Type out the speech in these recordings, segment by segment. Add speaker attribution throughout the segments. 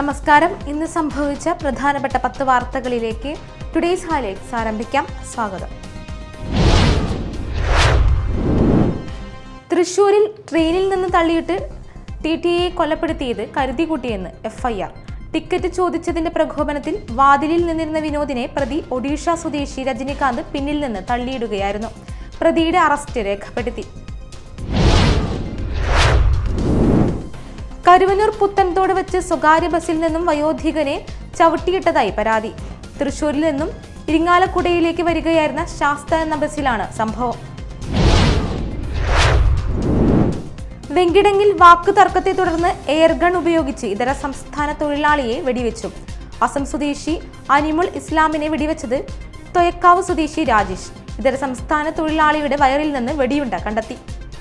Speaker 1: നമസ്കാരം ഇന്ന് സംഭവിച്ച പ്രധാനപ്പെട്ട പത്ത് വാർത്തകളിലേക്ക് ടുഡേയ്സ് ഹൈലൈറ്റ്സ് ആരംഭിക്കാം സ്വാഗതം തൃശൂരിൽ ട്രെയിനിൽ നിന്ന് തള്ളിയിട്ട് ടി ടി എ കൊലപ്പെടുത്തിയത് കരുതികൂട്ടിയെന്ന് എഫ്ഐആർ ടിക്കറ്റ് ചോദിച്ചതിന്റെ പ്രകോപനത്തിൽ വാതിലിൽ നിന്നിരുന്ന വിനോദിനെ പ്രതി ഒഡീഷ സ്വദേശി രജനികാന്ത് പിന്നിൽ നിന്ന് തള്ളിയിടുകയായിരുന്നു പ്രതിയുടെ അറസ്റ്റ് രേഖപ്പെടുത്തി കരുവന്നൂർ പുത്തൻതോട് വെച്ച് സ്വകാര്യ ബസ്സിൽ നിന്നും വയോധികനെ ചവിട്ടിയിട്ടതായി പരാതി തൃശൂരിൽ നിന്നും ഇരിങ്ങാലക്കുടയിലേക്ക് വരികയായിരുന്ന ശാസ്ത എന്ന ബസ്സിലാണ് സംഭവം വെങ്കിടങ്ങിൽ വാക്കു തർക്കത്തെ തുടർന്ന് എയർഗൺ ഉപയോഗിച്ച് ഇതര സംസ്ഥാന തൊഴിലാളിയെ വെടിവെച്ചു അസം സ്വദേശി അനിമുൾ ഇസ്ലാമിനെ വെടിവെച്ചത് തൊയക്കാവ് സ്വദേശി രാജേഷ് ഇതര സംസ്ഥാന തൊഴിലാളിയുടെ വയറിൽ നിന്ന് വെടിയുണ്ട കണ്ടെത്തി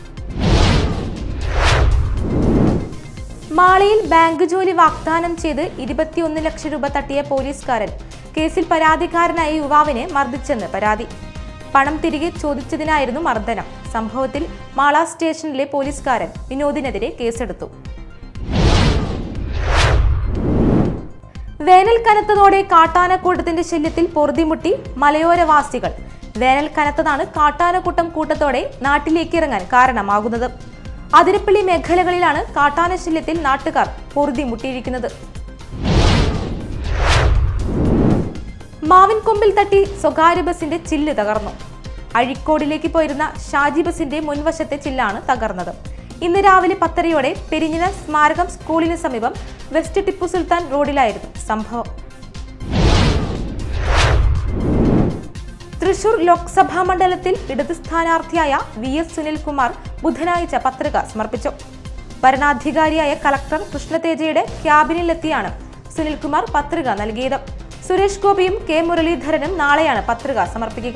Speaker 1: മാളയിൽ ബാങ്ക് ജോലി വാഗ്ദാനം ചെയ്ത് ഇരുപത്തിയൊന്ന് ലക്ഷം രൂപ തട്ടിയ പോലീസുകാരൻ കേസിൽ പരാതിക്കാരനായ യുവാവിനെ മർദ്ദിച്ചെന്ന് പരാതി പണം തിരികെ ചോദിച്ചതിനായിരുന്നു മർദ്ദനം സംഭവത്തിൽ മാള സ്റ്റേഷനിലെ പോലീസുകാരൻ വിനോദിനെതിരെ കേസെടുത്തു വേനൽ കനത്തതോടെ കാട്ടാനക്കൂട്ടത്തിന്റെ ശല്യത്തിൽ പൊറുതിമുട്ടി മലയോരവാസികൾ വേനൽ കനത്തതാണ് കാട്ടാനക്കൂട്ടം കൂട്ടത്തോടെ നാട്ടിലേക്ക് ഇറങ്ങാൻ കാരണമാകുന്നത് അതിരപ്പള്ളി മേഖലകളിലാണ് കാട്ടാന ശല്യത്തിൽ നാട്ടുകാർ പൊറുതിമുട്ടിയിരിക്കുന്നത് മാവിൻകൊമ്പിൽ തട്ടി സ്വകാര്യ ബസിന്റെ ചില്ല് തകർന്നു അഴിക്കോടിലേക്ക് പോയിരുന്ന ഷാജി ബസിന്റെ മുൻവശത്തെ ചില്ലാണ് തകർന്നത് ഇന്ന് രാവിലെ പത്തരയോടെ പെരിഞ്ഞിന സ്മാരകം സ്കൂളിന് സമീപം വെസ്റ്റ് ടിപ്പു സുൽത്താൻ റോഡിലായിരുന്നു സംഭവം തൃശൂർ ലോക്സഭാ മണ്ഡലത്തിൽ ഇടത് സ്ഥാനാർത്ഥിയായ വി എസ് സുനിൽകുമാർ ബുധനാഴ്ച പത്രിക സമർപ്പിച്ചു ഭരണാധികാരിയായ കളക്ടർ കൃഷ്ണതേജയുടെ ക്യാബിനിലെത്തിയാണ് സുനിൽകുമാർ പത്രിക നൽകിയത് സുരേഷ് ഗോപിയും കെ മുരളീധരനും നാളെയാണ് പത്രിക സമർപ്പിക്കുക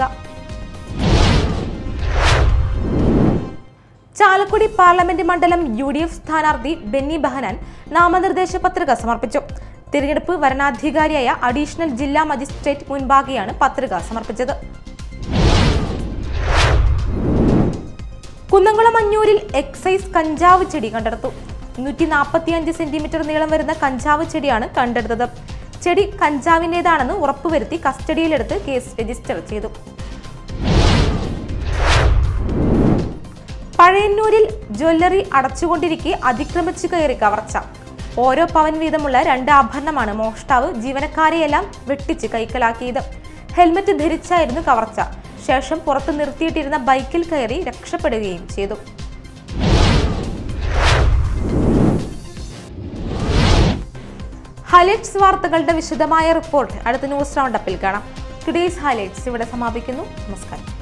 Speaker 1: ചാലക്കുടി പാർലമെന്റ് മണ്ഡലം യു ഡി എഫ് സ്ഥാനാർത്ഥി ബെന്നി ബഹനാൻ നാമനിർദ്ദേശ പത്രിക സമർപ്പിച്ചു തിരഞ്ഞെടുപ്പ് വരണാധികാരിയായ അഡീഷണൽ ജില്ലാ മജിസ്ട്രേറ്റ് മുൻപാകെയാണ് പത്രിക സമർപ്പിച്ചത് കുന്നംകുളം അഞ്ഞൂരിൽ എക്സൈസ് കഞ്ചാവ് ചെടി കണ്ടെടുത്തു നൂറ്റി നാൽപ്പത്തിയഞ്ച് സെന്റിമീറ്റർ നീളം വരുന്ന കഞ്ചാവ് ചെടിയാണ് കണ്ടെടുത്തത് ചെടി കഞ്ചാവിൻ്റെതാണെന്ന് ഉറപ്പുവരുത്തി കസ്റ്റഡിയിലെടുത്ത് കേസ് രജിസ്റ്റർ ചെയ്തു പഴയന്നൂരിൽ ജ്വല്ലറി അടച്ചുകൊണ്ടിരിക്കെ അതിക്രമിച്ചു കയറി കവർച്ച ഓരോ പവൻ വീതമുള്ള രണ്ട് ആഭരണമാണ് മോഷ്ടാവ് ജീവനക്കാരെയെല്ലാം വെട്ടിച്ച് കൈക്കലാക്കിയത് ഹെൽമറ്റ് ധരിച്ചായിരുന്നു കവർച്ച ശേഷം പുറത്ത് നിർത്തിയിട്ടിരുന്ന ബൈക്കിൽ കയറി രക്ഷപ്പെടുകയും ചെയ്തു ഹൈലൈറ്റ്സ് വാർത്തകളുടെ വിശദമായ റിപ്പോർട്ട് അടുത്ത ന്യൂസ് റൗണ്ടപ്പിൽ കാണാം ടുഡേയ്സ് ഹൈലൈറ്റ്സ് ഇവിടെ സമാപിക്കുന്നു നമസ്കാരം